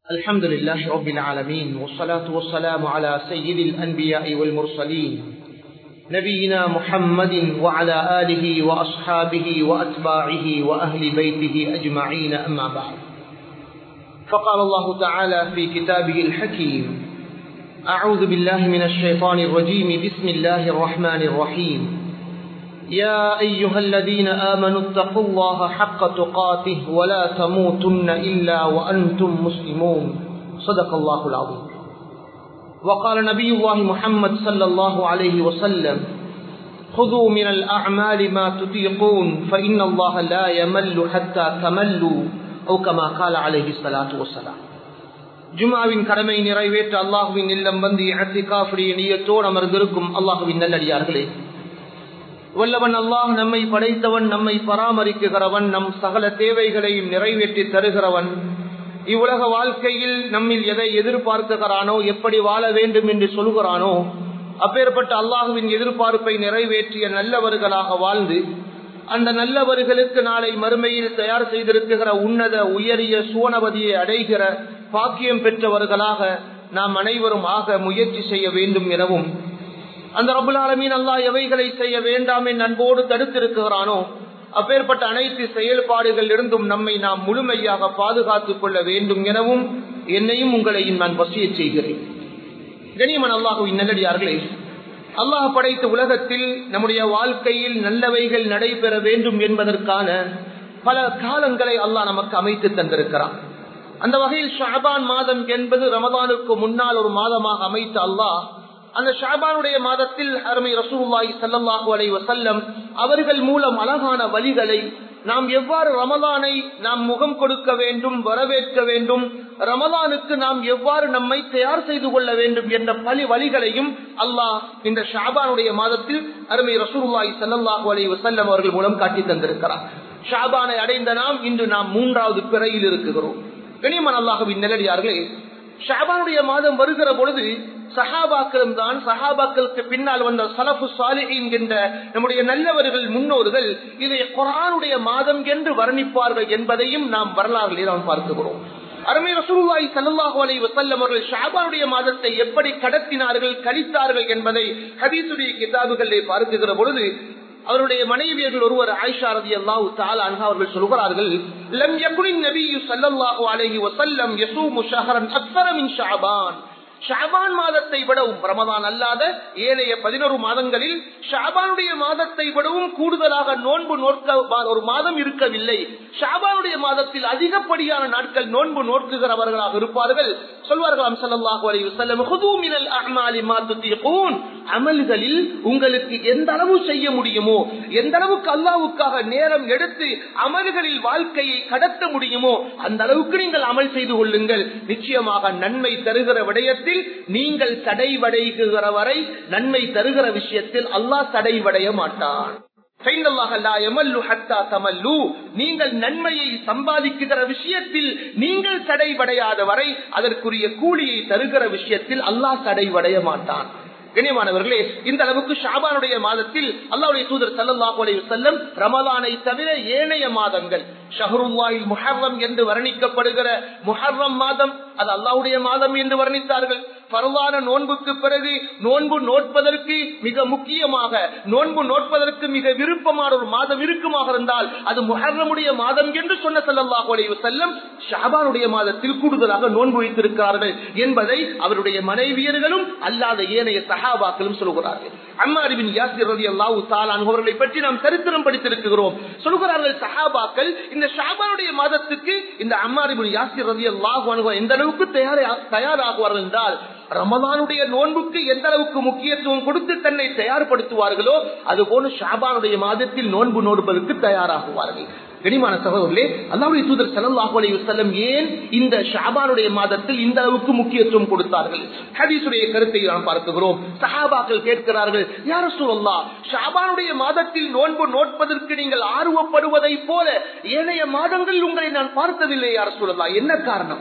الحمد لله رب العالمين والصلاة والسلام على سيد الأنبياء والمرسلين نبينا محمد وعلى آله وأصحابه وأتباعه وأهل بيته أجمعين أما بعد فقال الله تعالى في كتابه الحكيم أعوذ بالله من الشيطان الرجيم بسم الله الرحمن الرحيم يا أيها الذين آمنوا اتقوا الله حق تقاته ولا تموتن إلا وأنتم مسلمون صدق الله العظيم وقال نبي الله محمد صلى الله عليه وسلم خذوا من الأعمال ما تطيقون فإن الله لا يمل حتى تملوا أو كما قال عليه الصلاة والسلام ஜுமாவின் கடமை நிறைவேற்ற அல்லாஹுவின் இல்லம் வந்து இழத்திகாஃபுடைய நீயத்தோடு அமர்ந்திருக்கும் அல்லாஹுவின் நல்லடியார்களே வல்லவன் அல்லாஹ் நம்மை படைத்தவன் நம்மை பராமரிக்குகிறவன் நம் சகல தேவைகளையும் நிறைவேற்றி தருகிறவன் இவ்வுலக வாழ்க்கையில் நம்மில் எதை எதிர்பார்க்குகிறானோ எப்படி வாழ வேண்டும் என்று சொல்கிறானோ அப்பேற்பட்ட அல்லாஹுவின் எதிர்பார்ப்பை நிறைவேற்றிய நல்லவர்களாக வாழ்ந்து அந்த நல்லவர்களுக்கு நாளை மறுமையில் தயார் செய்திருக்கிற உன்னத உயரிய சுவனவதியை அடைகிற பாக்கியம் பெற்றவர்களாக நாம் அனைவரும் ஆக முயற்சி செய்ய வேண்டும் எனவும் அந்த ரபுல் ஆலமீன் அல்லாஹ் எவைகளை செய்ய வேண்டாம் என் அன்போடு தடுத்திருக்கிறானோ அப்பேற்பட்ட அனைத்து செயல்பாடுகள் இருந்தும் நம்மை நாம் முழுமையாக பாதுகாத்துக் கொள்ள வேண்டும் எனவும் என்னையும் உங்களையும் நான் வசிய செய்கிறேன் கனிமன் அல்லாஹுவின் நல்லடியார்களே அல்லாஹ் படைத்த உலகத்தில் நம்முடைய வாழ்க்கையில் நல்லவைகள் நடைபெற வேண்டும் என்பதற்கான பல காலங்களை அல்லாஹ் நமக்கு அமைத்து தந்திருக்கிறான் அந்த வகையில் ஷாபான் மாதம் என்பது ரமதானுக்கு முன்னால் ஒரு மாதமாக அமைத்த அல்லாஹ் அந்த ஷாபானுடைய மாதத்தில் அருமை ரசூல்லாய் சல்லாஹூ அலை வசல்லம் அவர்கள் மூலம் அழகான வழிகளை நாம் எவ்வாறு ரமலானை நாம் முகம் கொடுக்க வேண்டும் வரவேற்க வேண்டும் ரமலானுக்கு நாம் எவ்வாறு நம்மை தயார் செய்து கொள்ள வேண்டும் என்ற பல வழிகளையும் அல்லாஹ் இந்த ஷாபானுடைய மாதத்தில் அருமை ரசூல்லாய் சல்லாஹூ அலை வசல்லம் அவர்கள் மூலம் காட்டி தந்திருக்கிறார் ஷாபானை அடைந்த நாம் இன்று நாம் மூன்றாவது பிறையில் இருக்குகிறோம் கனிமன் அல்லாஹுவின் நிலடியார்களே ஷாபானுடைய மாதம் வருகிற பொழுது சஹாபாக்களும் தான் சஹாபாக்களுக்கு பின்னால் வந்த சலஃபு சாலிஹின் என்ற நம்முடைய நல்லவர்கள் முன்னோர்கள் இதை குரானுடைய மாதம் என்று வர்ணிப்பார்கள் என்பதையும் நாம் வரலாறுகளை நாம் பார்க்கிறோம் அருமை ரசூல்லாய் சல்லாஹூ அலை வசல்லம் அவர்கள் ஷாபானுடைய மாதத்தை எப்படி கடத்தினார்கள் கழித்தார்கள் என்பதை ஹதீசுடைய கிதாபுகளிலே பார்க்குகிற பொழுது அவருடைய மனைவியர்கள் ஒருவர் ஆயிஷா ரதி அல்லாஹு தாலா அவர்கள் சொல்கிறார்கள் லம் யகுனின் நபியு ஸல்லல்லாஹு அலைஹி வஸல்லம் யஸூமு ஷஹரன் அக்ஸர மின் ஷஅபான் ஷாபான் மாதத்தை விடவும் ரமதான் அல்லாத ஏனைய பதினோரு மாதங்களில் ஷாபானுடைய மாதத்தை விடவும் கூடுதலாக நோன்பு நோக்க ஒரு மாதம் இருக்கவில்லை ஷாபானுடைய மாதத்தில் அதிகப்படியான நாட்கள் நோன்பு நோக்குகிறவர்களாக இருப்பார்கள் சொல்வார்களாம் சல்லாஹூ அலி வசல்லம் ஹுதூமினல் அஹ்மாலி மாத்துத்தீகூன் அமல்களில் உங்களுக்கு எந்த அளவு செய்ய முடியுமோ எந்த அளவுக்கு அல்லாவுக்காக நேரம் எடுத்து அமல்களில் வாழ்க்கையை கடத்த முடியுமோ அந்த அளவுக்கு நீங்கள் அமல் செய்து கொள்ளுங்கள் நிச்சயமாக நன்மை தருகிற விடயத்தில் நீங்கள் தடைவடைகிற வரை நன்மை தருகிற விஷயத்தில் அல்லாஹ் தடைவடைய மாட்டான் நீங்கள் நன்மையை சம்பாதிக்கிற விஷயத்தில் நீங்கள் தடைவடையாத வரை அதற்குரிய கூலியை தருகிற விஷயத்தில் அல்லாஹ் தடைவடைய மாட்டான் கண்ணியமானவர்களே இந்த அளவுக்கு ஷாபானுடைய மாதத்தில் அல்லாவுடைய தூதர் சல்லாஹூ அலைய செல்லம் ரமலானை தவிர ஏனைய மாதங்கள் ஷஹருல்லாயில் முஹர்ரம் என்று வர்ணிக்கப்படுகிற முஹர்ரம் மாதம் அது அல்லாவுடைய மாதம் என்று வர்ணித்தார்கள் பரவான நோன்புக்கு பிறகு நோன்பு நோட்பதற்கு மிக முக்கியமாக நோன்பு நோட்பதற்கு மிக விருப்பமான ஒரு மாதம் இருக்குமாக இருந்தால் அது முஹர்ரமுடைய மாதம் என்று சொன்ன சல்லாஹூ அலைய செல்லம் ஷாபானுடைய மாதத்தில் கூடுதலாக நோன்பு வைத்திருக்கிறார்கள் என்பதை அவருடைய மனைவியர்களும் அல்லாத ஏனைய சஹாபாக்களும் சொல்கிறார்கள் அம்மாரிபின் யாசிர் ரதி அல்லாஹூ தாலான் அவர்களை பற்றி நாம் சரித்திரம் படித்திருக்கிறோம் சொல்கிறார்கள் சஹாபாக்கள் இந்த ஷாபானுடைய மாதத்துக்கு இந்த அம்மாரிபின் யாசிர் ரதி அல்லாஹு எந்த அளவுக்கு தயாராகுவார்கள் என்றால் ரமதானுடைய நோன்புக்கு எந்த அளவுக்கு முக்கியத்துவம் கொடுத்து தன்னை தயார்படுத்துவார்களோ அது போல ஷாபானுடைய மாதத்தில் நோன்பு நோடுவதற்கு தயாராகுவார்கள் கனிமான சகோதரர்களே அல்லாவுடைய தூதர் சல்லாஹூ அலி வல்லம் ஏன் இந்த ஷாபானுடைய மாதத்தில் இந்த அளவுக்கு முக்கியத்துவம் கொடுத்தார்கள் ஹதீசுடைய கருத்தை நாம் பார்க்கிறோம் சஹாபாக்கள் கேட்கிறார்கள் யார சொல்லா ஷாபானுடைய மாதத்தில் நோன்பு நோட்பதற்கு நீங்கள் ஆர்வப்படுவதை போல ஏனைய மாதங்களில் உங்களை நான் பார்த்ததில்லை யார சொல்லலாம் என்ன காரணம்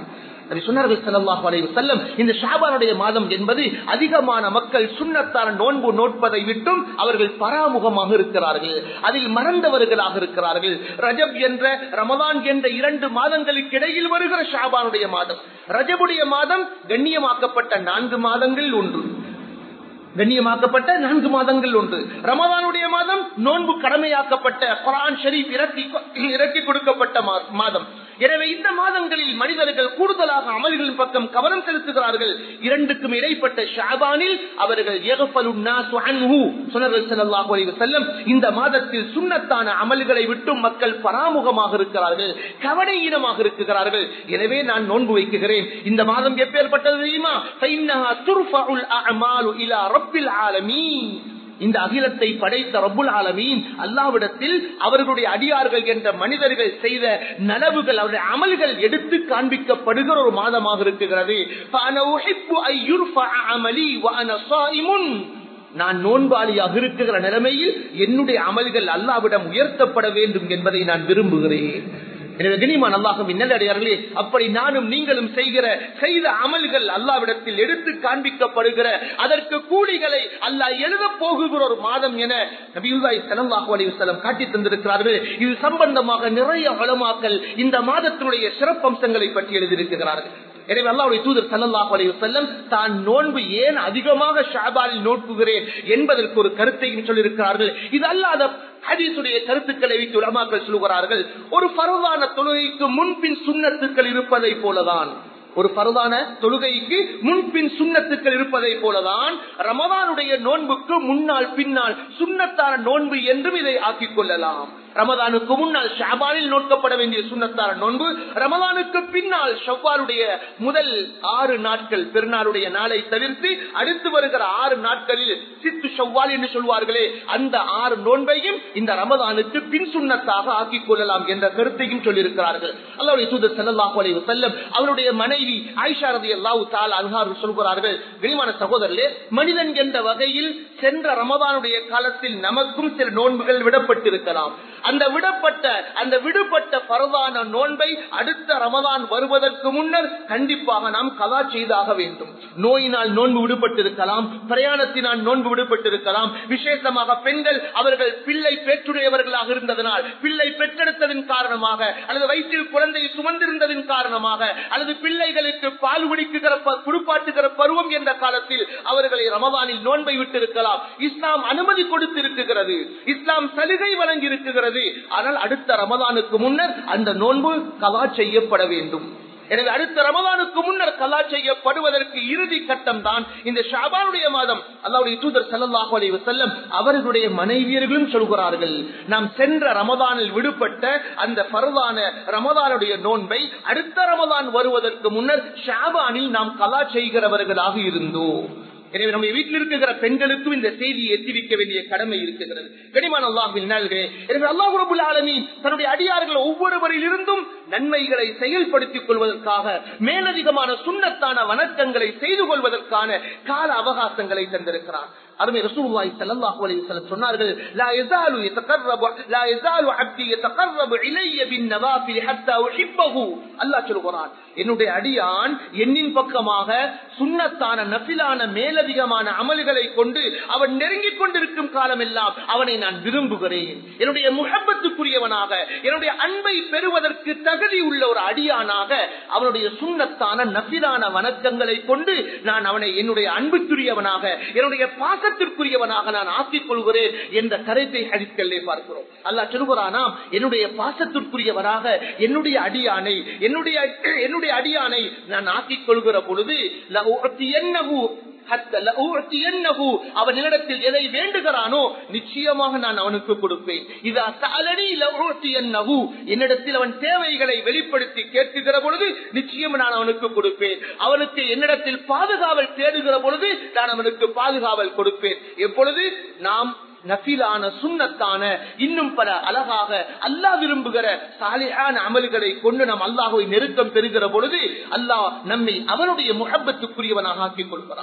நபி சொன்னார்கள் ஸல்லல்லாஹு அலைஹி வஸல்லம் இந்த ஷாபானுடைய மாதம் என்பது அதிகமான மக்கள் சுண்ணத்தான நோன்பு நோட்பதை விட்டும் அவர்கள் பராமுகமாக இருக்கிறார்கள் அதில் மறந்தவர்களாக இருக்கிறார்கள் ரஜப் என்ற ரமதான் என்ற இரண்டு மாதங்களுக்கு இடையில் வருகிற ஷாபானுடைய மாதம் ரஜபுடைய மாதம் கண்ணியமாக்கப்பட்ட நான்கு மாதங்கள் ஒன்று கண்ணியமாக்கப்பட்ட நான்கு மாதங்கள் ஒன்று ரமதானுடைய மாதம் நோன்பு கடமையாக்கப்பட்ட குரான் ஷரீப் இறக்கி இறக்கி கொடுக்கப்பட்ட மா- மாதம் எனவே இந்த மாதங்களில் மனிதர்கள் கூடுதலாக அமல்களின் பக்கம் கவனம் செலுத்துகிறார்கள் இரண்டுக்கும் இடைப்பட்ட ஷாபானில் அவர்கள் யக்ஃபலுன் நாசு அன்ஹு சொன்னார்கள் ஸல்லல்லாஹு அலைஹி வஸல்லம் இந்த மாதத்தில் சுன்னத்தான அமல்களை விட்டும் மக்கள் பராமுகமாக இருக்கிறார்கள் கவனையீனமாக இருக்கிறார்கள் எனவே நான் நோன்பு வைக்குகிறேன் இந்த மாதம் எப்பேற்பட்டது தெரியுமா ஃபைன்னஹா துர்ஃபஉல் அஅமாலு இலா ரப்பில் ஆலமீன் இந்த அகிலத்தை படைத்த ரப்புல் ஆலமீன் அல்லாவிடத்தில் அவர்களுடைய அடியார்கள் என்ற மனிதர்கள் செய்த நனவுகள் அவருடைய அமல்கள் எடுத்து காண்பிக்கப்படுகிற ஒரு மாதமாக இருக்கிறது فَأَنَا أُحِبُّ أَن يُرْفَعَ عَمَلِي وَأَنَا صَائِمٌ நான் நோன்பாளியாக இருக்கிற நிலைமையில் என்னுடைய அமல்கள் அல்லாவிடம் உயர்த்தப்பட வேண்டும் என்பதை நான் விரும்புகிறேன் எனவே கனிமான் அல்லாஹும் நல்லடியார்களே அப்படி நானும் நீங்களும் செய்கிற செய்த அமல்கள் அல்லாவிடத்தில் எடுத்து காண்பிக்கப்படுகிற அதற்கு கூலிகளை அல்லாஹ் எழுத போகுகிற ஒரு மாதம் என நபியுல்லாஹி ஸல்லல்லாஹு அலைஹி வஸல்லம் காட்டி தந்திருக்கிறார்கள் இது சம்பந்தமாக நிறைய வளமாக்கல் இந்த மாதத்தினுடைய சிறப்பம்சங்களை பற்றி எழுதியிருக்கிறார்கள் எனவே அல்லாவுடைய தூதர் சல்லல்லாஹு அலைஹி வஸல்லம் தான் நோன்பு ஏன் அதிகமாக ஷாபானில் நோக்குகிறேன் என்பதற்கு ஒரு கருத்தையும் சொல்லியிருக்கிறார்கள் இது அல்லாத ஹதீசுடைய கருத்துக்களை வைத்து உலமாக்கள் சொல்லுகிறார்கள் ஒரு பரவான தொழுகைக்கு முன்பின் சுண்ணத்துக்கள் இருப்பதை போலதான் ஒரு பரதான தொழுகைக்கு முன்பின் சுண்ணத்துக்கள் இருப்பதை போலதான் ரமதானுடைய நோன்புக்கு முன்னால் பின்னால் சுண்ணத்தான நோன்பு என்றும் இதை ஆக்கிக் கொள்ளலாம் ரமதானுக்கு முன்னால் ஷாபானில் நோக்கப்பட வேண்டிய சுண்ணத்தான நோன்பு ரமதானுக்கு பின்னால் ஷவ்வாலுடைய முதல் ஆறு நாட்கள் பெருநாளுடைய நாளை தவிர்த்து அடுத்து வருகிற ஆறு நாட்களில் சித்து ஷவ்வால் என்று சொல்வார்களே அந்த ஆறு நோன்பையும் இந்த ரமதானுக்கு பின் சுண்ணத்தாக ஆக்கிக் கொள்ளலாம் என்ற கருத்தையும் சொல்லியிருக்கிறார்கள் அல்லாவுடைய தூதர் செல்லல்லாஹு அலைஹி வஸல்லம் அவருடைய மனைவி ஆயிஷா ரலியல்லாஹு தஆலா அன்ஹா சொல்கிறார்கள் விரிவான சகோதரர்களே மனிதன் என்ற வகையில் சென்ற ரமதானுடைய காலத்தில் நமக்கும் சில நோன்புகள் விடப்பட்டிருக்கலாம் அந்த விடப்பட்ட அந்த விடுபட்ட பரவான நோன்பை அடுத்த ரமதான் வருவதற்கு முன்னர் கண்டிப்பாக நாம் கதா செய்தாக வேண்டும் நோயினால் நோன்பு விடுபட்டிருக்கலாம் பிரயாணத்தினால் நோன்பு விடுபட்டிருக்கலாம் விசேஷமாக பெண்கள் அவர்கள் பிள்ளை பெற்றுடையவர்களாக இருந்ததனால் பிள்ளை பெற்றெடுத்ததன் காரணமாக அல்லது வயிற்றில் குழந்தை சுமந்திருந்ததன் காரணமாக அல்லது பிள்ளைகளுக்கு பால் குடிக்குகிற ப- குடுப்பாட்டுகிற பருவம் என்ற காலத்தில் அவர்களை ரமதானில் நோன்பை விட்டிருக்கலாம் இஸ்லாம் அனுமதி கொடுத்திருக்கிறது இஸ்லாம் சலுகை வழங்கி இருக்கிறது ஆனால் அடுத்த ரமதானுக்கு முன்னர் அந்த நோன்பு கலா செய்யப்பட வேண்டும் எனவே அடுத்த ரமதானுக்கு முன்னர் கலா செய்யப்படுவதற்கு இறுதி கட்டம் தான் இந்த ஷாபானுடைய மாதம் அல்லாவுடைய தூதர் ஸல்லல்லாஹு அலைஹி வஸல்லம் அவர்களுடைய மனைவியர்களும் சொல்கிறார்கள் நாம் சென்ற ரமதானில் விடுபட்ட அந்த பரவான ரமதானுடைய நோன்பை அடுத்த ரமதான் வருவதற்கு முன்னர் ஷாபானில் நாம் கலா செய்கிறவர்களாக இருந்தோம் எனவே நம்முடைய வீட்டில் இருக்கிற பெண்களுக்கும் இந்த செய்தியை எத்திரிக்க வேண்டிய கடமை இருக்கிறது கனிமான அல்லாஹின் நாள்களே எனவே அல்லாஹ் ரபுல் ஆலமீன் தன்னுடைய அடியார்கள் ஒவ்வொருவரில் இருந்தும் நன்மைகளை செயல்படுத்திக் கொள்வதற்காக மேலதிகமான சுண்ணத்தான வணக்கங்களை செய்து கொள்வதற்கான கால அவகாசங்களை தந்திருக்கிறார் அருமை ரசூலுல்லாஹி ஸல்லல்லாஹு அலைஹி வஸல்லம் சொன்னார்கள் லா யஸாலு யதகர்ரபு லா யஸாலு அப்தி யதகர்ரபு இலைய பின் நவாஃபில் ஹத்தா உஹிப்பஹு அல்லாஹ் சொல்கிறான் என்னுடைய அடியான் என்னின் பக்கமாக சுன்னத்தான நஃபிலான மேலதிகமான அமல்களை கொண்டு அவன் நெருங்கிக் கொண்டிருக்கும் காலமெல்லாம் அவனை நான் விரும்புகிறேன் என்னுடைய முகப்பத்துக்குரியவனாக என்னுடைய அன்பை பெறுவதற்கு தகுதி உள்ள ஒரு அடியானாக அவனுடைய சுண்ணத்தான நஃபிலான வணக்கங்களை கொண்டு நான் அவனை என்னுடைய அன்புக்குரியவனாக என்னுடைய பாசத்திற்குரியவனாக நான் ஆக்கிக் கொள்கிறேன் என்ற கருத்தை ஹரிக்கல்லே பார்க்கிறோம் அல்லாஹ் சொல்கிறானாம் என்னுடைய பாசத்திற்குரியவராக என்னுடைய அடியானை என்னுடைய என்னுடைய அடியானை நான் ஆக்கிக் கொள்கிற பொழுது லஉஅத்தியன்னஹு ஹத்த லஉஅத்தியன்னஹு அவன் என்னிடத்தில் எதை வேண்டுகிறானோ நிச்சயமாக நான் அவனுக்கு கொடுப்பேன் இதா சஅலனி லஉஅத்தியன்னஹு என்னிடத்தில் அவன் தேவைகளை வெளிப்படுத்தி கேட்குகிற பொழுது நிச்சயம் நான் அவனுக்கு கொடுப்பேன் அவனுக்கு என்னிடத்தில் பாதுகாவல் தேடுகிற பொழுது நான் அவனுக்கு பாதுகாவல் கொடுப்பேன் எப்பொழுது நாம் நஃபிலான சுண்ணத்தான இன்னும் பல அழகாக அல்லாஹ் விரும்புகிற சாலியான அமல்களை கொண்டு நாம் அல்லாஹுவை நெருக்கம் பெறுகிற பொழுது அல்லாஹ் நம்மை அவனுடைய முகப்பத்துக்குரியவனாக ஆக்கிக் கொள்கிறான்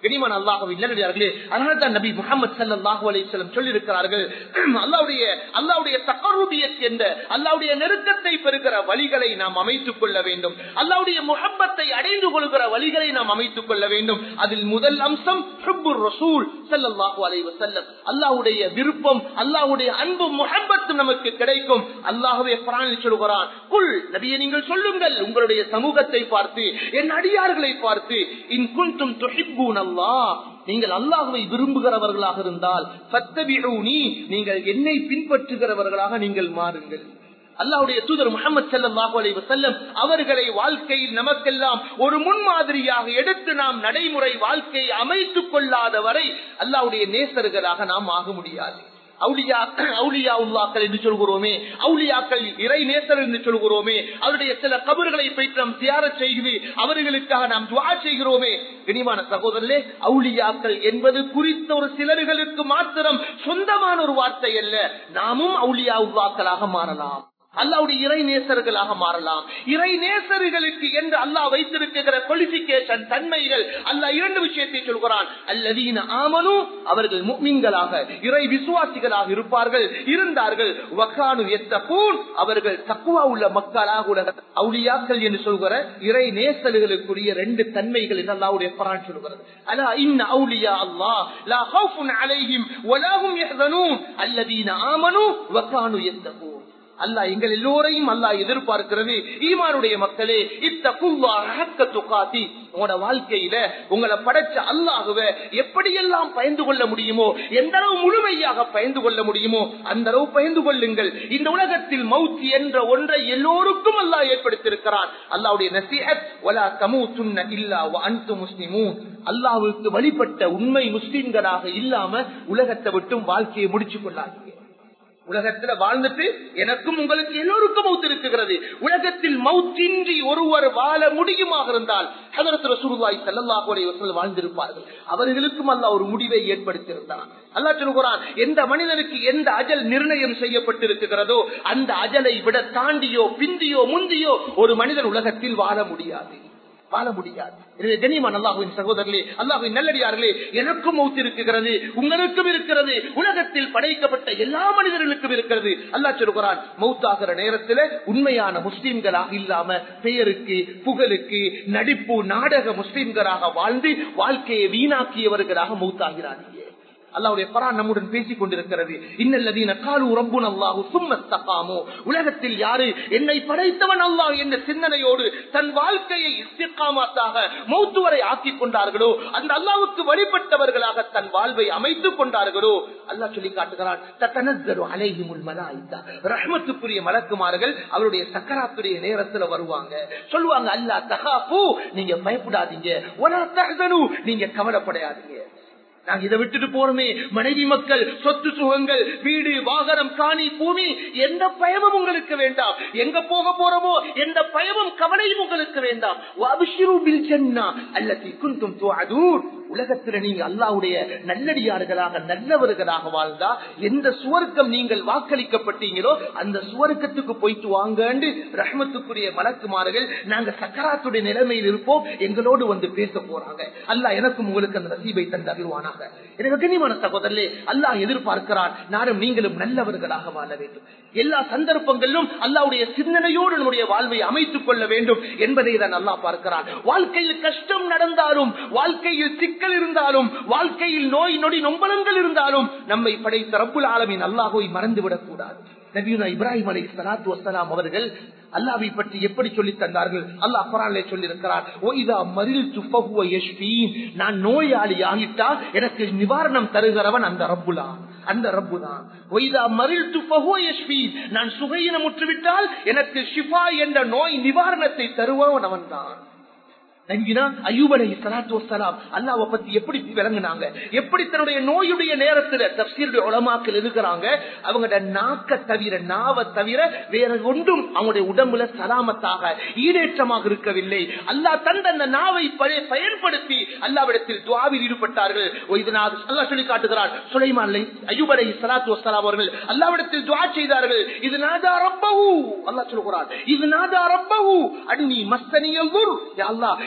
கனிமன் அல்லாஹவை நல்லடியார்களே அதனால தான் நபி முகமது சல்லாஹூ அலிஸ்லம் சொல்லியிருக்கிறார்கள் அல்லாவுடைய அல்லாவுடைய தகருபியத் என்ற அல்லாவுடைய நெருக்கத்தை பெறுகிற வழிகளை நாம் அமைத்துக் கொள்ள வேண்டும் அல்லாவுடைய முகப்பத்தை அடைந்து கொள்கிற வழிகளை நாம் அமைத்துக் கொள்ள வேண்டும் அதில் முதல் அம்சம் ரசூல் சல்லாஹூ அலைவ செல்லம் அல்லாவுடைய விருப்பம் அல்லாவுடைய அன்பும் முகப்பத்தும் நமக்கு கிடைக்கும் அல்லாஹுவே பிராணில் சொல்கிறான் குல் நபியை நீங்கள் சொல்லுங்கள் உங்களுடைய சமூகத்தை பார்த்து என் அடியார்களை பார்த்து இன் குன்றும் தொழிப்பூன் அல்லா நீங்கள் அல்லாஹுவை விரும்புகிறவர்களாக இருந்தால் சத்தபிழூனி நீங்கள் என்னை பின்பற்றுகிறவர்களாக நீங்கள் மாறுங்கள் அல்லாவுடைய தூதர் முகமது சல்லாஹூ அலி வசல்லம் அவர்களை வாழ்க்கையில் நமக்கெல்லாம் ஒரு முன்மாதிரியாக எடுத்து நாம் நடைமுறை வாழ்க்கையை அமைத்துக் கொள்ளாத வரை அல்லாவுடைய நேசர்களாக நாம் ஆக முடியாது அவுளியா அவுளியா உல்லாக்கள் என்று சொல்கிறோமே அவுளியாக்கள் இறை நேசர் என்று சொல்கிறோமே அவருடைய சில கபர்களை போயிட்டு நாம் தியார செய்து அவர்களுக்காக நாம் துவா செய்கிறோமே இனிமான சகோதரர்களே அவுளியாக்கள் என்பது குறித்த ஒரு சிலர்களுக்கு மாத்திரம் சொந்தமான ஒரு வார்த்தை அல்ல நாமும் அவுளியா உல்லாக்களாக மாறலாம் அல்லாவுடைய இறை நேசர்களாக மாறலாம் இறை நேசர்களுக்கு என்று அல்லாஹ் வைத்திருக்கிற குவாலிபிகேஷன் தன்மைகள் அல்லாஹ் இரண்டு விஷயத்தை சொல்கிறான் அல்லதீன ஆமனு அவர்கள் முக்மீன்களாக இறை விசுவாசிகளாக இருப்பார்கள் இருந்தார்கள் வக்கானு எத்தபூன் அவர்கள் தக்குவா உள்ள மக்களாக உலக அவுளியாக்கள் என்று சொல்கிற இறை நேசர்களுக்குரிய ரெண்டு தன்மைகள் என்று அல்லாவுடைய பரான் சொல்கிறது அலா இன்ன அவுலியா அல்லாஹ் லா ஹவுஃபுன் அலைஹிம் வலாஹும் யஹ்சனூன் அல்லதீன ஆமனு வக்கானு எத்தபூன் அல்லாஹ் எங்கள் எல்லோரையும் அல்லாஹ் எதிர்பார்க்கிறது ஈமானுடைய மக்களே இத்தகுவாத்தி உங்களோட வாழ்க்கையில உங்களை படைச்ச அல்லாஹுவ எப்படியெல்லாம் பயந்து கொள்ள முடியுமோ எந்த அளவு முழுமையாக பயந்து கொள்ள முடியுமோ அந்த அளவு பயந்து கொள்ளுங்கள் இந்த உலகத்தில் மவுத்தி என்ற ஒன்றை எல்லோருக்கும் அல்லாஹ் ஏற்படுத்தியிருக்கிறான் அல்லாவுடைய நசீஹத் வலா தமூத்துன்ன இல்லா அன்து முஸ்லிமூன் அல்லாஹுக்கு வழிபட்ட உண்மை முஸ்லிம்களாக இல்லாம உலகத்தை விட்டும் வாழ்க்கையை முடிச்சு கொள்ளாதீங்க உலகத்துல வாழ்ந்துட்டு எனக்கும் உங்களுக்கு எல்லோருக்கும் மவுத்து இருக்கிறது உலகத்தில் மவுத்தின்றி ஒருவர் வாழ முடியுமாக இருந்தால் ரசூலுல்லாஹி ஸல்லல்லாஹு அலைஹி வஸல்லம் வாழ்ந்திருப்பார்கள் அவர்களுக்கும் அல்லாஹ் ஒரு முடிவை ஏற்படுத்தியிருந்தான் அல்லாஹ் சொல்கிறான் எந்த மனிதனுக்கு எந்த அஜல் நிர்ணயம் செய்யப்பட்டிருக்கிறதோ அந்த அஜலை விட தாண்டியோ பிந்தியோ முந்தியோ ஒரு மனிதன் உலகத்தில் வாழ முடியாது வாழ முடியாது எனவே கனிமான் அல்லாஹுவின் சகோதரர்களே அல்லாஹுவின் நல்லடியார்களே எனக்கும் மௌத்து இருக்கிறது உங்களுக்கும் இருக்கிறது உலகத்தில் படைக்கப்பட்ட எல்லா மனிதர்களுக்கும் இருக்கிறது அல்லாஹ் சொல்கிறான் மௌத்தாகிற நேரத்தில் உண்மையான முஸ்லீம்களாக இல்லாம பெயருக்கு புகழுக்கு நடிப்பு நாடக முஸ்லீம்களாக வாழ்ந்து வாழ்க்கையை வீணாக்கியவர்களாக மௌத்தாகிறார்கள் அல்லாவுடைய பரான் நம்முடன் பேசிக் கொண்டிருக்கிறது இன்னல்லதீன காலு ரப்புன் அல்லாஹு சும்மஸ்தகாமோ உலகத்தில் யாரு என்னை படைத்தவன் அல்லாஹ் என்ற சிந்தனையோடு தன் வாழ்க்கையை இஸ்திகாமத்தாக மௌத்து வரை ஆக்கிக் கொண்டார்களோ அந்த அல்லாவுக்கு வழிபட்டவர்களாக தன் வாழ்வை அமைத்துக் கொண்டார்களோ அல்லாஹ் சொல்லி காட்டுகிறான் தத்தனஸ்தரு அலைஹிமுல் மலாயிக்கா ரஹ்மத்துக்குரிய மலக்குமார்கள் அவருடைய சக்கராத்துடைய நேரத்துல வருவாங்க சொல்லுவாங்க அல்லா தகாபு நீங்க பயப்படாதீங்க ஒலா தஹ்சனு நீங்க கவலைப்படையாதீங்க நாங்க இதை விட்டுட்டு போறோமே மனைவி மக்கள் சொத்து சுகங்கள் வீடு வாகனம் காணி பூமி எந்த பயமும் உங்களுக்கு வேண்டாம் எங்க போக போறோமோ எந்த பயமும் கவலையும் உங்களுக்கு வேண்டாம் உலகத்துல நீங்க அல்லாவுடைய நல்லடியார்களாக நல்லவர்களாக வாழ்ந்தா எந்த சுவர்க்கம் நீங்கள் வாக்களிக்கப்பட்டீங்களோ அந்த சுவர்க்கத்துக்கு போயிட்டு வாங்கன்னு ரஹ்மத்துக்குரிய மலக்குமார்கள் நாங்க சக்கராத்துடைய நிலைமையில் இருப்போம் எங்களோடு வந்து பேச போறாங்க அல்லாஹ் எனக்கும் உங்களுக்கு அந்த நசீபை தந்து அருள்வானாக எனவே கனிமான சகோதரே அல்லாஹ் எதிர்பார்க்கிறான் நானும் நீங்களும் நல்லவர்களாக வாழ வேண்டும் எல்லா சந்தர்ப்பங்களிலும் அல்லாவுடைய சிந்தனையோடு நம்முடைய வாழ்வை அமைத்துக் கொள்ள வேண்டும் என்பதை தான் அல்லாஹ் பார்க்கிறான் வாழ்க்கையில் கஷ்டம் நடந்தாலும் வாழ்க்கையில் சிக்கல் இருந்தாலும் வாழ்க்கையில் நோய் நொடி நொம்பலங்கள் இருந்தாலும் நம்மை படைத்த ரப்புல் ஆலமின் அல்லாஹோய் மறந்துவிடக் கூடாது நபியுனா இப்ராஹிம் அலி சலாத்து வசலாம் அவர்கள் அல்லாவை பற்றி எப்படி சொல்லி தந்தார்கள் அல்லாஹ் குரானிலே சொல்லி இருக்கிறார் நான் நோயாளி ஆகிட்டா எனக்கு நிவாரணம் தருகிறவன் அந்த ரப்புலா அந்த ரப்பு தான் நான் சுகையினமுற்று விட்டால் எனக்கு ஷிஃபா என்ற நோய் நிவாரணத்தை தருவவன் அவன் தான் அல்லாவை பத்தி எப்படி விளங்குனாங்க எப்படி தன்னுடைய நோயுடைய நேரத்துல தப்சீருடைய உலமாக்கள் இருக்கிறாங்க அவங்களோட நாக்க தவிர நாவ தவிர வேற ஒன்றும் அவங்களுடைய உடம்புல சலாமத்தாக ஈடேற்றமாக இருக்கவில்லை அல்லாஹ் தந்த அந்த நாவை பயன்படுத்தி அல்லாவிடத்தில் துவாவில் ஈடுபட்டார்கள் அல்லாஹ் சொல்லி காட்டுகிறார் சுலைமான் அய்யூபலை சலாத்து வசலாம் அவர்கள் அல்லாவிடத்தில் துவா செய்தார்கள் இது நாதா ரப்பஹு அல்லாஹ் சொல்கிறார் இது நாதா ரப்பஹு அன்னி மஸ்தனியல் அல்லாஹ்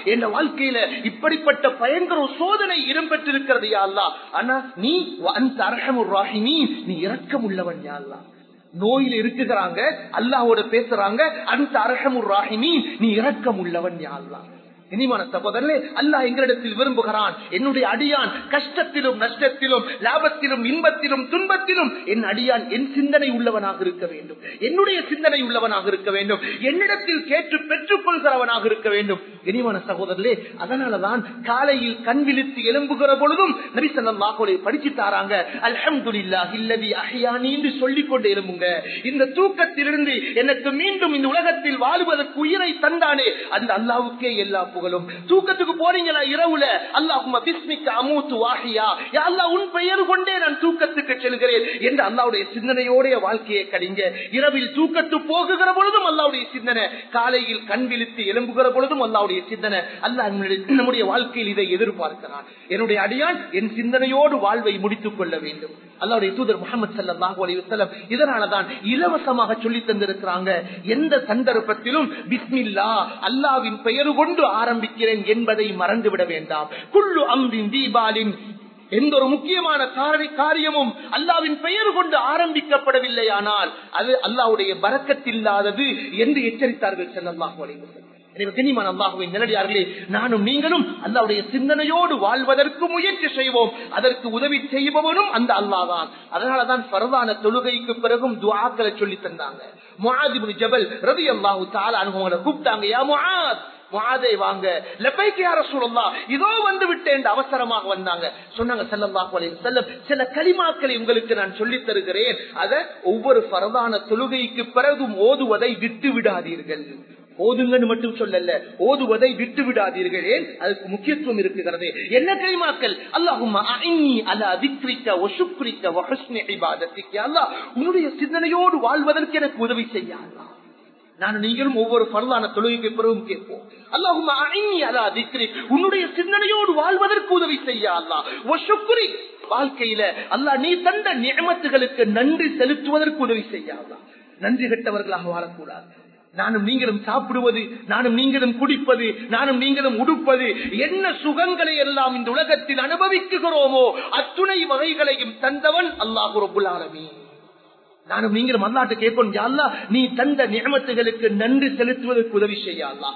என் வாழ்க்கையில இப்படிப்பட்ட பயங்கர ஒரு சோதனை இடம்பெற்றிருக்கிறது யா அல்லா ஆனா நீ அந்த அரகமுர் ராஹிமி நீ இரக்கம் உள்ளவன் யா அல்லா நோயில இருக்குகிறாங்க அல்லாஹோட பேசுறாங்க அந்த அரகமுர் ராஹிமி நீ இரக்கம் உள்ளவன் யா அல்லா இனிமான சகோதரர்களே அல்லாஹ் எங்களிடத்தில் விரும்புகிறான் என்னுடைய அடியான் கஷ்டத்திலும் நஷ்டத்திலும் லாபத்திலும் இன்பத்திலும் துன்பத்திலும் என் அடியான் என் சிந்தனை உள்ளவனாக இருக்க வேண்டும் என்னுடைய சிந்தனை உள்ளவனாக இருக்க வேண்டும் என்னிடத்தில் கேட்டு பெற்றுக் கொள்கிறவனாக இருக்க வேண்டும் இனிமான சகோதரர்களே அதனாலதான் காலையில் கண் விழித்து எழும்புகிற பொழுதும் நபி சொல்லாஹோடைய படிச்சு தாராங்க அல்ஹம்துலில்லா இல்லதி அஹ்யானி என்று சொல்லிக் கொண்டு எழும்புங்க இந்த தூக்கத்திலிருந்து எனக்கு மீண்டும் இந்த உலகத்தில் வாழ்வதற்கு உயிரை தந்தானே அந்த அல்லாவுக்கே எல்லா புகழும் தூக்கத்துக்கு போறீங்களா இரவுல அல்லாஹுமா பிஸ்மிக்க அமூத்து வாஹியா யா அல்லாஹ் உன் பெயர் கொண்டே நான் தூக்கத்துக்கு செல்கிறேன் என்று அல்லாவுடைய சிந்தனையோடைய வாழ்க்கையை கடிங்க இரவில் தூக்கத்து போகுகிற பொழுதும் அல்லாவுடைய சிந்தனை காலையில் கண் விழித்து எழும்புகிற பொழுதும் அல்லாவுடைய சிந்தனை அல்லாஹ் நம்முடைய- நம்முடைய வாழ்க்கையில் இதை எதிர்பார்க்கிறான் என்னுடைய அடியான் என் சிந்தனையோடு வாழ்வை முடித்துக் கொள்ள வேண்டும் அல்லாவுடைய தூதர் முகமது சல்லாஹூ அலி வசலம் இதனாலதான் இலவசமாக சொல்லி தந்திருக்கிறாங்க எந்த சந்தர்ப்பத்திலும் பிஸ்மில்லா அல்லாவின் பெயர் கொண்டு ஆரம்பிக்கிறேன் என்பதை மறந்துவிட வேண்டாம் குள்ளு அம்பின் தீபாலின் எந்த ஒரு முக்கியமான காரணி காரியமும் அல்லாவின் பெயர் கொண்டு ஆரம்பிக்கப்படவில்லையானால் அது அல்லாவுடைய பறக்கத்தில்லாதது என்று எச்சரித்தார்கள் செல்லல்லாஹு அலைஹி வஸல்லம். எனவே கண்ணியமான அல்லாஹுவின் நிலடியார்களே நானும் நீங்களும் அல்லாவுடைய சிந்தனையோடு வாழ்வதற்கு முயற்சி செய்வோம் அதற்கு உதவி செய்பவனும் அந்த அல்லாதான் அதனாலதான் பரவான தொழுகைக்கு பிறகும் துவாக்களை சொல்லி தந்தாங்க முஆதிபு ஜபல் ரவி அல்லாஹு தாலா அனுபவங்களை கூப்பிட்டாங்க யா முஆத் முஆதே வாங்க லெப்பைக்கு யார சொல்லலாம் இதோ வந்து விட்டேன் அவசரமாக வந்தாங்க சொன்னாங்க ஸல்லல்லாஹு அலைஹி வஸல்லம் சில கலிமாக்களை உங்களுக்கு நான் சொல்லித் தருகிறேன் அத ஒவ்வொரு பரதான தொழுகைக்கு பிறகும் ஓதுவதை விட்டு விடாதீர்கள் ஓதுங்கன்னு மட்டும் சொல்லல ஓதுவதை விட்டு விடாதீர்கள் ஏன் அதுக்கு முக்கியத்துவம் இருக்குகிறது என்ன களிமாக்கள் அல்லாஹும்மா அஇன்னி அலா திக்ரிக்க வ ஷுக்ரிக்க வ ஹுஸ்னி இபாதத்திக்க அல்லாஹ் உன்னுடைய சிந்தனையோடு வாழ்வதற்கு எனக்கு உதவி செய்ய அல்லாஹ் நான் நீங்களும் ஒவ்வொரு பரலான தொழுகைக்கு பிறகும் கேட்போம் அல்லாஹும் அலா திக்ரி உன்னுடைய சிந்தனையோடு வாழ்வதற்கு உதவி செய்ய அல்லா ஒஷுக்குரி வாழ்க்கையில அல்லாஹ் நீ தந்த நியமத்துகளுக்கு நன்றி செலுத்துவதற்கு உதவி செய்ய அல்லா நன்றி கெட்டவர்களாக வாழக்கூடாது நானும் நீங்களும் சாப்பிடுவது நானும் நீங்களும் குடிப்பது நானும் நீங்களும் உடுப்பது என்ன சுகங்களை எல்லாம் இந்த உலகத்தில் அனுபவிக்குகிறோமோ அத்துணை வகைகளையும் தந்தவன் அல்லாஹு ரபுல் ஆலமீன் நானும் நீங்களும் அல்லாட்டு கேட்போம் யா அல்லாஹ், நீ தந்த நியமத்துகளுக்கு நன்றி செலுத்துவதற்கு உதவி செய்யலாம்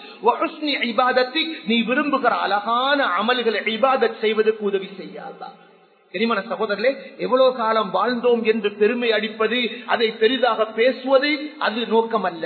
நீ விரும்புகிற அழகான அமல்களை இபாதத் செய்வதற்கு உதவி செய்யலாம் தெரியுமான சகோதரர்களே எவ்வளவு காலம் வாழ்ந்தோம் என்று பெருமை அடிப்பது அதை பெரிதாக பேசுவது அது நோக்கம் அல்ல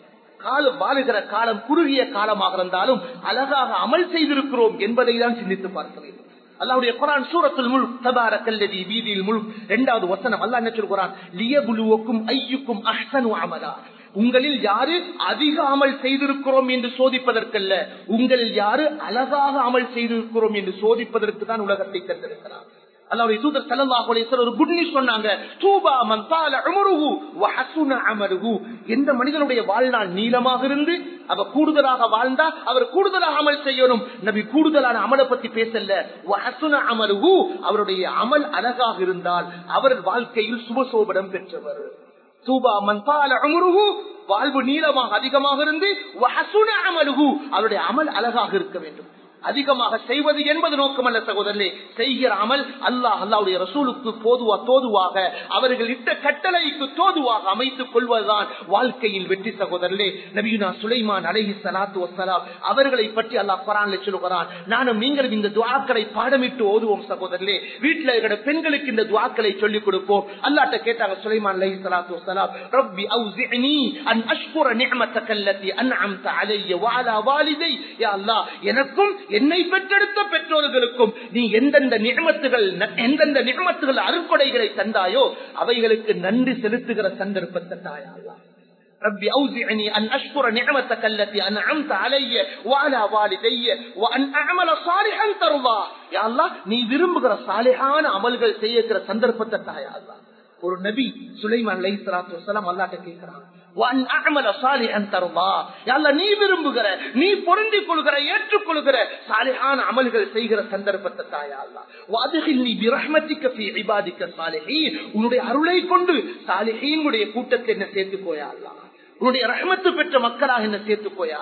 காலம் வாழுகிற காலம் குறுகிய காலமாக இருந்தாலும் அழகாக அமல் செய்திருக்கிறோம் என்பதை தான் சிந்தித்து பார்க்க வேண்டும் அல்லாவுடைய குரான் சூரத்துல் முல் தபாரக்கல்லதி வீதியில் முல் இரண்டாவது வசனம் அல்லாஹ் என்ன சொல்கிறான் லியபுலுவக்கும் ஐயுக்கும் அஹ்சனு அமலா உங்களில் யாரு அதிக அமல் செய்திருக்கிறோம் என்று சோதிப்பதற்கல்ல உங்களில் யாரு அழகாக அமல் செய்திருக்கிறோம் என்று சோதிப்பதற்கு தான் உலகத்தை தந்திருக்கிறார் அல்லாவுடைய தூதர் ஸல்லல்லாஹு அலைஹி வஸல்லம் ஒரு குட் நியூஸ் சொன்னாங்க தூபா மன் தால உம்ருஹு வ ஹஸுன அமலுஹு எந்த மனிதனுடைய வாழ்நாள் நீளமாக இருந்து அவ கூடுதலாக வாழ்ந்தா அவர் கூடுதலாக அமல் செய்யணும் நபி கூடுதலான அமலை பத்தி பேசல வ ஹஸுன அமலுஹு அவருடைய அமல் அழகாக இருந்தால் அவர் வாழ்க்கையில் சுபசோபனம் பெற்றவர் தூபா மன் தால உம்ருஹு வாழ்வு நீளமாக அதிகமாக இருந்து வ ஹஸுன அமலுஹு அவருடைய அமல் அழகாக இருக்க வேண்டும் அதிகமாக செய்வது என்பது நோக்கமல்ல சகோதரர்களே செய்கிற அமல் அல்லாஹ் அல்லாவுடைய ரசூலுக்கு போதுவா தோதுவாக அவர்கள் இட்ட கட்டளைக்கு தோதுவாக அமைத்துக் கொள்வதுதான் வாழ்க்கையில் வெற்றி சகோதரர்களே நபியுனா சுலைமான் அலைஹி சலாத்து வசலாம் அவர்களை பற்றி அல்லாஹ் குரான்ல சொல்லுகிறான் நானும் நீங்களும் இந்த துவாக்களை பாடமிட்டு ஓதுவோம் சகோதரர்களே வீட்டுல இருக்கிற பெண்களுக்கு இந்த துவாக்களை சொல்லிக் கொடுப்போம் அல்லாட்ட கேட்டாங்க சுலைமான் அலைஹி சலாத்து வசலாம் ரப்பி அவுசிஅனி அன் அஷ்குர நிஅமத்தக அல்லதி அன்அம்த அலைய வஅலா வாலிதை யா அல்லாஹ் எனக்கும் என்னை பெற்றெடுத்த பெற்றோர்களுக்கும் நீ எந்தெந்த நியமத்துகள் எந்தெந்த நியமத்துகள் அருக்கொடைகளை தந்தாயோ அவைகளுக்கு நன்றி செலுத்துகிற சந்தர்ப்பத்தை தாயா அல்லாஹ். ربي أوزعني أن أشكر نعمتك التي أنعمت علي وعلى والدي وأن أعمل صالحا ترضى يا الله நீ விரும்புகிற சாலிஹான அமல்கள் செய்யற சந்தர்ப்பத்தை தாயா அல்லாஹ் ஒரு நபி சுலைமான் அலை சலாத்து வசலாம் அல்லாட்ட கேட்கிறான் وأن أعمل صالحا ترضى يا الله நீ விரும்புகிற நீ பொருந்திக் கொள்கிற ஏற்றுக்கொள்கிற சாலிஹான அமல்கள் செய்கிற சந்தர்ப்பத்தை தாயா அல்லாஹ் وأدخلني برحمتك في عبادك الصالحين உன்னுடைய அருளை கொண்டு சாலிஹீனுடைய கூட்டத்தை என்ன சேர்த்துக்கோயா அல்லாஹ் உன்னுடைய ரஹமத்து பெற்ற மக்களாக என்ன சேர்த்துக்கோயா அல்லாஹ்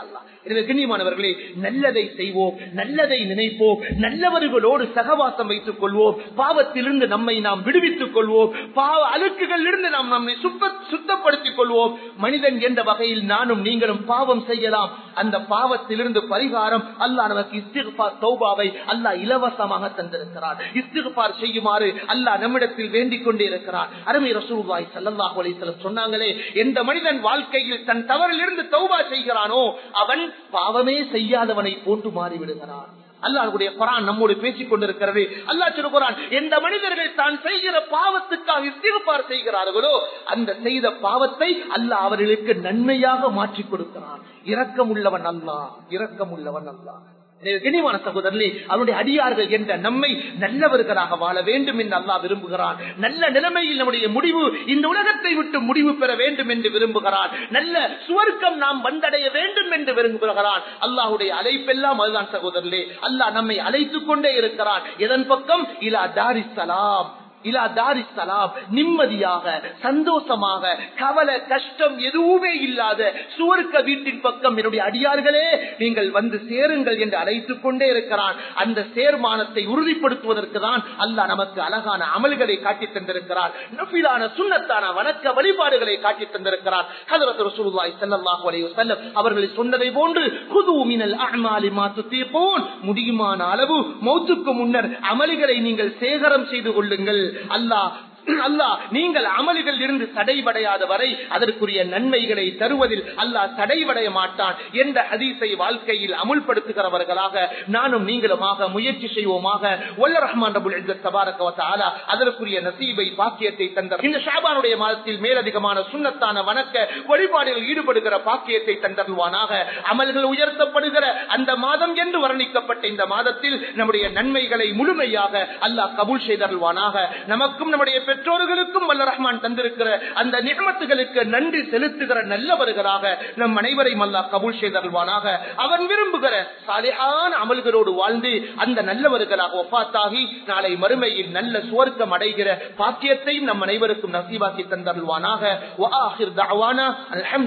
எனவே கண்ணியமானவர்களே நல்லதை செய்வோம் நல்லதை நினைப்போம் நல்லவர்களோடு சகவாசம் வைத்துக் கொள்வோம் பாவத்திலிருந்து நம்மை நாம் விடுவித்துக் கொள்வோம் பாவ அழுக்குகளிலிருந்து நாம் நம்மை சுத்த சுத்தப்படுத்திக் கொள்வோம் மனிதன் என்ற வகையில் நானும் நீங்களும் பாவம் செய்யலாம் அந்த பாவத்திலிருந்து பரிகாரம் அல்லாஹ் நமக்கு இஸ்திகுபார் தௌபாவை அல்லாஹ் இலவசமாக தந்திருக்கிறார் இஸ்திகுபார் செய்யுமாறு அல்லாஹ் நம்மிடத்தில் வேண்டிக் கொண்டே இருக்கிறார் அருமை ரசூலுல்லாஹி ஸல்லல்லாஹு அலைஹி வஸல்லம் சொன்னாங்களே எந்த மனிதன் வாழ்க்கையில் தன் தவறிலிருந்து தௌபா செய்கிறானோ அவன் பாவமே செய்யாதவனை போன்று மாறிவிடுகிறான் அல்லாஹுடைய குரான் நம்மோடு பேசிக் கொண்டிருக்கிறது அல்லாஹ் சொல்லுகிறான் எந்த மனிதர்கள் தான் செய்கிற பாவத்துக்காக இஸ்திகுபார் செய்கிறார்களோ அந்த செய்த பாவத்தை அல்லாஹ் அவர்களுக்கு நன்மையாக மாற்றி கொடுக்கிறான் இரக்கம் உள்ளவன் அல்லாஹ் இரக்கம் உள்ளவன் அல்லாஹ் கனிவான சகோதரர்களே அவருடைய அடியார்கள் என்ற நம்மை நல்லவர்களாக வாழ வேண்டும் என்று அல்லாஹ் விரும்புகிறான் நல்ல நிலைமையில் நம்முடைய முடிவு இந்த உலகத்தை விட்டு முடிவு பெற வேண்டும் என்று விரும்புகிறான் நல்ல சுவர்க்கம் நாம் வந்தடைய வேண்டும் என்று விரும்புகிறான் அல்லாஹுடைய அழைப்பெல்லாம் அதுதான் சகோதரர்களே அல்லாஹ் நம்மை அழைத்துக் கொண்டே இருக்கிறான் எதன் பக்கம் இலா தாரிசலாம் இலா தாரிசலாம் நிம்மதியாக சந்தோஷமாக கவலை கஷ்டம் எதுவுமே இல்லாத சுவர்க்க வீட்டின் பக்கம் என்னுடைய அடியார்களே நீங்கள் வந்து சேருங்கள் என்று அழைத்துக் கொண்டே இருக்கிறான் அந்த சேர்மானத்தை உறுதிப்படுத்துவதற்கு தான் அல்லாஹ் நமக்கு அழகான அமல்களை காட்டி தந்திருக்கிறார் நபிலான சுண்ணத்தான வணக்க வழிபாடுகளை காட்டி தந்திருக்கிறார் ஹதரத் ரசூலுல்லாஹி ஸல்லல்லாஹு அலைஹி வஸல்லம் அவர்கள் சொன்னதை போன்று குது மினல் அஅமாலி மா துதீகூன் முடியுமான அளவு மௌத்துக்கு முன்னர் அமல்களை நீங்கள் சேகரம் செய்து கொள்ளுங்கள் அல்லாஹ் அல்லாஹ் நீங்கள் அமல்கள் இருந்து தடைபடையாத வரை அதற்குரிய நன்மைகளை தருவதில் அல்லாஹ் தடைபடைய மாட்டான் என்ற ஹதீஸை வாழ்க்கையில் அமுல்படுத்துகிறவர்களாக நானும் நீங்களுமாக முயற்சி செய்வோமாக ஒல்ல ரஹ்மான் ரபுல் தபாரக அதற்குரிய நசீபை பாக்கியத்தை தந்தார் இந்த ஷாபானுடைய மாதத்தில் மேலதிகமான சுண்ணத்தான வணக்க வழிபாடுகளில் ஈடுபடுகிற பாக்கியத்தை தந்தருவானாக அமல்கள் உயர்த்தப்படுகிற அந்த மாதம் என்று வர்ணிக்கப்பட்ட இந்த மாதத்தில் நம்முடைய நன்மைகளை முழுமையாக அல்லாஹ் கபூல் செய்தருவானாக நமக்கும் நம்முடைய பெற்றோர்களுக்கும் வல்ல ரஹ்மான் தந்திருக்கிற அந்த நியமத்துகளுக்கு நன்றி செலுத்துகிற நல்லவர்களாக நம் அனைவரையும் அல்லாஹ் கபூல் செய்தருவானாக அவன் விரும்புகிற சாலிஹான அமல்களோடு வாழ்ந்து அந்த நல்லவர்களாக ஒப்பாத்தாகி நாளை மறுமையில் நல்ல சுவர்க்கம் அடைகிற பாக்கியத்தையும் நம் அனைவருக்கும் நசீவாக்கி தந்தருவானாக